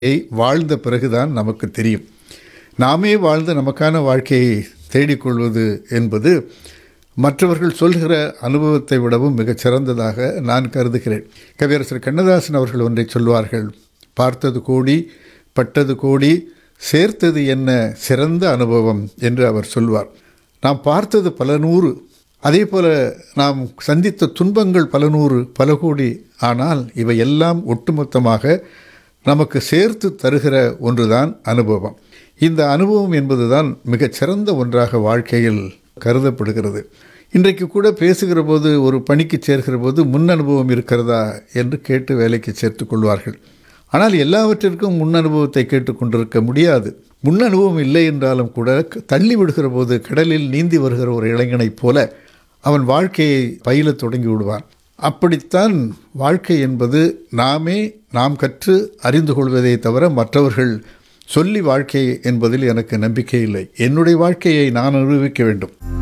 வாழ்க்கையை வாழ்ந்த பிறகுதான் நமக்கு தெரியும் நாமே வாழ்ந்து நமக்கான வாழ்க்கையை தேடிக்கொள்வது என்பது மற்றவர்கள் சொல்கிற அனுபவத்தை விடவும் மிகச் சிறந்ததாக நான் கருதுகிறேன் கவியரசர் கண்ணதாசன் அவர்கள் ஒன்றை சொல்வார்கள் பார்த்தது கோடி பட்டது கோடி சேர்த்தது என்ன சிறந்த அனுபவம் என்று அவர் சொல்வார் நாம் பார்த்தது பல நூறு அதே போல நாம் சந்தித்த துன்பங்கள் பல நூறு பல கோடி ஆனால் இவை எல்லாம் ஒட்டுமொத்தமாக நமக்கு சேர்த்து தருகிற ஒன்றுதான் அனுபவம் இந்த அனுபவம் என்பதுதான் மிகச் சிறந்த ஒன்றாக வாழ்க்கையில் கருதப்படுகிறது இன்றைக்கு கூட பேசுகிற போது ஒரு பணிக்கு சேர்கிற போது முன் அனுபவம் இருக்கிறதா என்று கேட்டு வேலைக்கு சேர்த்து கொள்வார்கள் ஆனால் எல்லாவற்றிற்கும் முன் அனுபவத்தை கேட்டுக்கொண்டிருக்க முடியாது முன் அனுபவம் இல்லை என்றாலும் கூட தள்ளி விடுகிற போது கடலில் நீந்தி வருகிற ஒரு இளைஞனைப் போல அவன் வாழ்க்கையை பயில தொடங்கி விடுவான் அப்படித்தான் வாழ்க்கை என்பது நாமே நாம் கற்று அறிந்து கொள்வதை தவிர மற்றவர்கள் சொல்லி வாழ்க்கை என்பதில் எனக்கு நம்பிக்கை இல்லை என்னுடைய வாழ்க்கையை நான் அனுபவிக்க வேண்டும்